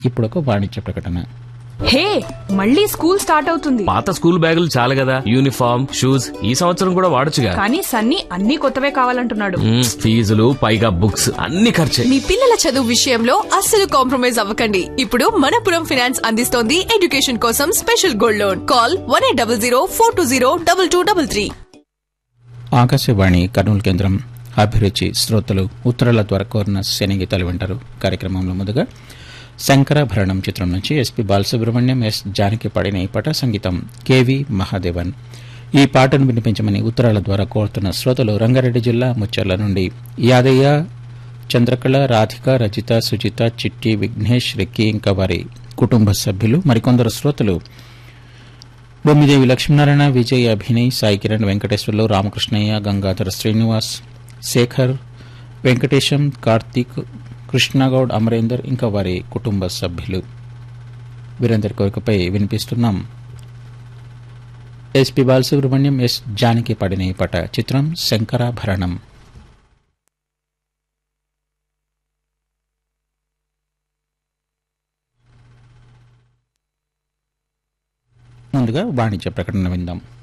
ఇప్పుడు ఒక వాణిజ్య ప్రకటన హే మళ్ళీ స్కూల్ స్టార్ట్ అవుతుంది పాత స్కూల్ బ్యాగులు చాలు కదా యూనిఫామ్ షూస్ ఈ సంవత్సరం కూడా వాడొచ్చుగా కానీ సన్నీ అన్ని కొత్తవే కావాలంటున్నాడు మ్మ్, ఫీజులు పైగా బుక్స్ అన్ని ఖర్చే మీ పిల్లల చదువు విషయంలో అస్సలు కాంప్రమైజ్ అవ్వకండి ఇప్పుడు మనపురం ఫైనాన్స్ అందిస్తోంది ఎడ్యుకేషన్ కోసం special gold loan call one eight double zero four two zero double two double three Akashvani Kurnool కేంద్రం అభిరుచి శ్రోతలు ఉత్తరాల ద్వారా కోరిన శని గీతాలు వింటారు కార్యక్రమంలో ముందుగా శంకరాభరణం చిత్రం నుంచి ఎస్పి బాలసుబ్రహ్మణ్యం ఎస్ జానకి పాడిన ఈ పాట సంగీతం కెవి మహాదేవన్ ఈ పాటను వినిపించమని ఉత్తరాల ద్వారా కోరుతున్న శ్రోతలు రంగారెడ్డి జిల్లా ముచ్చర్ల నుండి యాదయ్య చంద్రకళ రాధిక రజిత సుజిత చిట్టి విఘ్నేష్ రెక్కి ఇంకా వారి కుటుంబ సభ్యులు మరికొందరు శ్రోతలు బొమ్మిదేవి లక్ష్మీనారాయణ విజయ్ అభినయ్ సాయి కిరణ్ వెంకటేశ్వర్లు రామకృష్ణయ్య గంగాధర శ్రీనివాస్ శేఖర్ వెంకటేశం కార్తీక్ కృష్ణగౌడ్ అమరేందర్ ఇంకా వారి కుటుంబ సభ్యులు వీరందరి కోరికపై వినిపిస్తున్నాం ఎస్పి బాలసుబ్రహ్మణ్యం ఎస్ జానకి పాడిన ఈ పాట చిత్రం శంకరాభరణం ముందుగా వాణిజ్య ప్రకటన విందాం